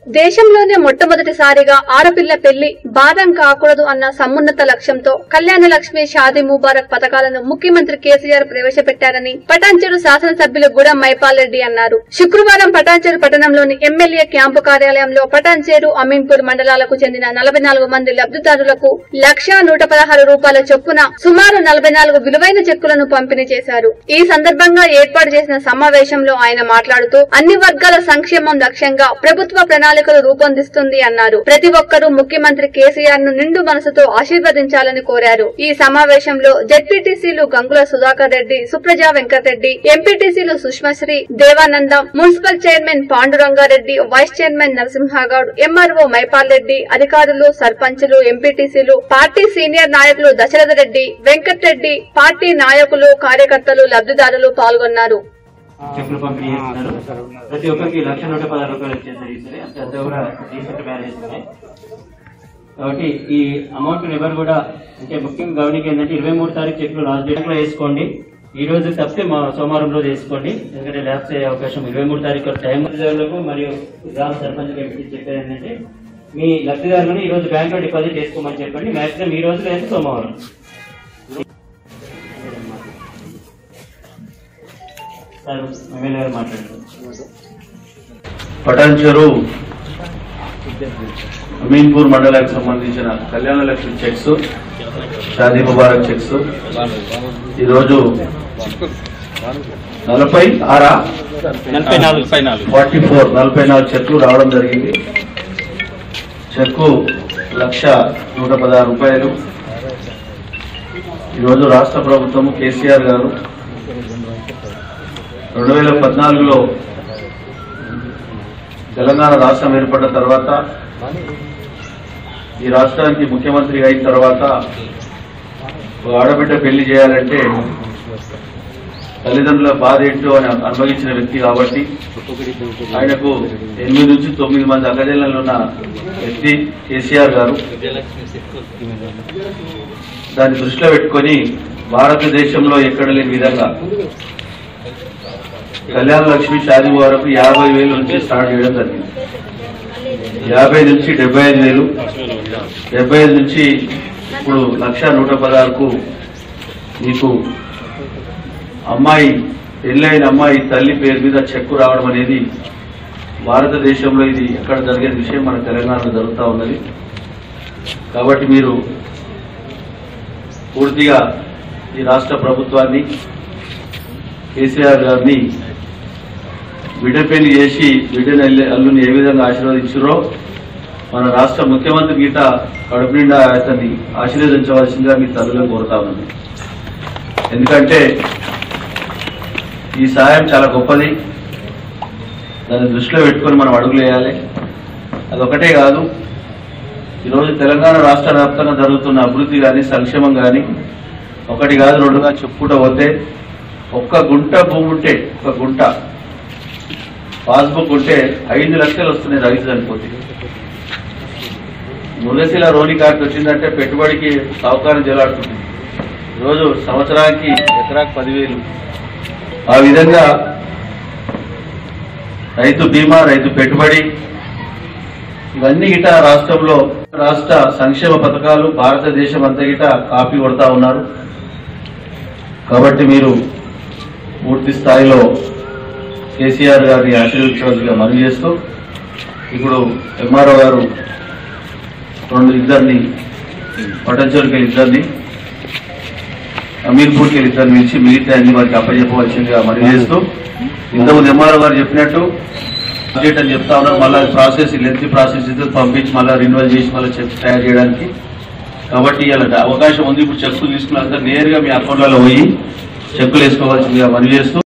దేశంలోనే మొట్టమొదటిసారిగా ఆడపిల్ల పెళ్లి భారం కాకూడదు అన్న సమున్నత లక్ష్యంతో కళ్యాణ లక్ష్మి షాదీ ముబారక్ పథకాలను ముఖ్యమంత్రి కేసీఆర్ ప్రవేశపెట్టారని పటాన్చెరు శాసనసభ్యులు గూడెం మైపాల్ రెడ్డి అన్నారు శుక్రవారం పటాన్చెరు పట్టణంలోని ఎమ్మెల్యే క్యాంపు కార్యాలయంలో పటాన్చెరు అమీన్పూర్ మండలాలకు చెందిన నలభై నాలుగు మంది లబ్దిదారులకు లక్ష నూట పదహారు రూపాయల చొప్పున సుమారు నలభై నాలుగు విలువైన చెక్కులను పంపిణీ చేశారు ఈ సందర్భంగా ఏర్పాటు చేసిన సమావేశంలో ఆయన మాట్లాడుతూ అన్ని వర్గాల సంక్షేమం లక్ష్యంగా ప్రభుత్వ ప్రణాళికలు రూపొందిస్తుంది అన్నారు ప్రతి ఒక్కరూ ముఖ్యమంత్రి కేసీఆర్ ను నిండు మనసుతో ఆశీర్వదించాలని కోరారు ఈ సమావేశంలో జెడ్పీటీసీలు గంగుల సుధాకర్ రెడ్డి సుప్రజా వెంకటరెడ్డి ఎంపీటీసీలు Sushmasri Devanandam municipal chairman Pandurangareddy vice chairman Narasimhagoud MRO Maipal Reddy అధికారులు సర్పంచులు ఎంపీటీసీలు పార్టీ సీనియర్ నాయకులు దశరథ రెడ్డి వెంకటరెడ్డి పార్టీ నాయకులు కార్యకర్తలు లబ్దిదారులు పాల్గొన్నారు చెక్కులు పంపిణీ చేస్తున్నారు ప్రతి ఒక్కరికి లక్ష నూట పదహారు రూపాయలు వచ్చేసరి సరే అంత కూడా రీసెంట్ మ్యారేజ్ ఉన్నాయి కాబట్టి ఈ అమౌంట్ ఎవరు కూడా అంటే ముఖ్యంగా గవర్నమెంట్ ఏంటంటే ఇరవై మూడు తారీఖు చెక్కులు లాస్ట్ డేట్ లో వేసుకోండి ఈ రోజు తప్పితే మా సోమవారం రోజు వేసుకోండి ఎందుకంటే ల్యాబ్స్ అయ్యే అవకాశం ఇరవై మూడు తారీఖు టైం లబ్ధిదారులకు మరియు గ్రామ సర్పంచ్ ఎంపీ చెప్పేది ఏంటంటే మీ లబ్ధిదారులను ఈ రోజు బ్యాంక్ లో డిపాజిట్ చేసుకోమని చెప్పండి మాక్సిమం ఈ రోజు లేదా సోమవారం సార్ ఎమ్మెల్యే గారు మాట్లాడారు పటాన్చెరు అమీన్పూర్ మండలానికి సంబంధించిన కళ్యాణ లక్ష్మి చెక్స్ షాదీ ముబారక్ చెక్స్ ఈరోజు నలభై ఆరా నలభై నాలుగు ఫార్టీ ఫోర్ నలభై నాలుగు చెక్లు రావడం జరిగింది చెక్కు లక్ష నూట పదహారు రూపాయలు ఈరోజు రాష్ట్ర ప్రభుత్వం కేసీఆర్ గారు రెండు వేల పద్నాలుగులో తెలంగాణ రాష్ట్రం ఏర్పడిన తర్వాత ఈ రాష్ట్రానికి ముఖ్యమంత్రి అయిన తర్వాత ఒక ఆడబిడ్డ పెళ్లి చేయాలంటే తల్లిదండ్రుల బాధ ఏంటో అని అనుభవించిన వ్యక్తి కాబట్టి ఆయనకు ఎనిమిది నుంచి తొమ్మిది మంది అక్కజల్లలో ఉన్న వ్యక్తి కేసీఆర్ గారు దాన్ని దృష్టిలో పెట్టుకొని భారతదేశంలో ఎక్కడ లేని విధంగా కళ్యాణ లక్ష్మి షాదీ వరకు యాభై వేలు నుంచి స్టార్ట్ చేయడం జరిగింది యాభై నుంచి డెబ్బై ఐదు వేలు డెబ్బై ఐదు నుంచి ఇప్పుడు లక్ష నూట పదహారుకు మీకు అమ్మాయి పెళ్ళైన అమ్మాయి తల్లి పేరు మీద చెక్కు రావడం అనేది భారతదేశంలో ఇది ఎక్కడ జరిగే విషయం మన తెలంగాణలో జరుగుతూ ఉన్నది కాబట్టి మీరు పూర్తిగా ఈ రాష్ట్ర ప్రభుత్వాన్ని కేసీఆర్ గారిని బిడ్డ పెళ్లి చేసి బిడ్డని అల్లి- అల్లుని ఏ విధంగా ఆశీర్వదించారో మన రాష్ట్ర ముఖ్యమంత్రి గీత కడుపు నిండా అతన్ని ఆశీర్వదించవలసిందిగా మీ తల్లులను కోరుతా ఉన్నాను ఎందుకంటే ఈ సాయం చాలా గొప్పది దాన్ని దృష్టిలో పెట్టుకొని మనం అడుగులు వేయాలి అదొకటే కాదు ఈరోజు తెలంగాణ రాష్ట్ర వ్యాప్తంగా జరుగుతున్న అభివృద్ధి కానీ సంక్షేమం కానీ ఒకటి కాదు రెండుగా చెప్పుకుంటూ పోతే ఒక్క గుంట భూమి ఉంటే ఒక గుంట పాస్బుక్ ఉంటే ఐదు లక్షలు వస్తున్నాయి రైతు చనిపోతే మృగశిల రోని కార్డు వచ్చిందంటే పెట్టుబడికి సహకారం చెలాడుతుంది రోజు సంవత్సరానికి ఎకరాకు పదివేలు ఆ విధంగా రైతు బీమా రైతు పెట్టుబడి ఇవన్నీ గిట రాష్ట్రంలో రాష్ట్ర సంక్షేమ పథకాలు భారతదేశం అంతా గిట కాపీ కొడతా ఉన్నారు కాబట్టి మీరు పూర్తి స్థాయిలో కేసీఆర్ గారిని ఆశీర్వదించవలసిగా మనవి చేస్తూ ఇప్పుడు ఎంఆర్ఓ గారు రెండు ఇద్దరిని పటంచోరికి ఇద్దరిని అమీర్పూర్కి ఇద్దరిని పిలిచి మిగతా అన్ని వారికి అప్పచెప్పవలసిందిగా మనవి చేస్తూ ఇంతకుముందు ఎంఆర్ఓ గారు చెప్పినట్టు బడ్జెట్ అని చెప్తా ఉన్నారు మళ్ళీ ప్రాసెస్ లెంత్ ప్రాసెస్ ఇద్దరు పంపించి మళ్ళీ రిన్యువల్ చేసి మళ్ళీ చెక్ తయారు చేయడానికి కాబట్టి ఇలా అవకాశం ఉంది ఇప్పుడు చెక్కులు తీసుకున్నంత నేరుగా మీ అకౌంట్లలో పోయి చెక్కులు వేసుకోవాల్సిందిగా మనవి చేస్తూ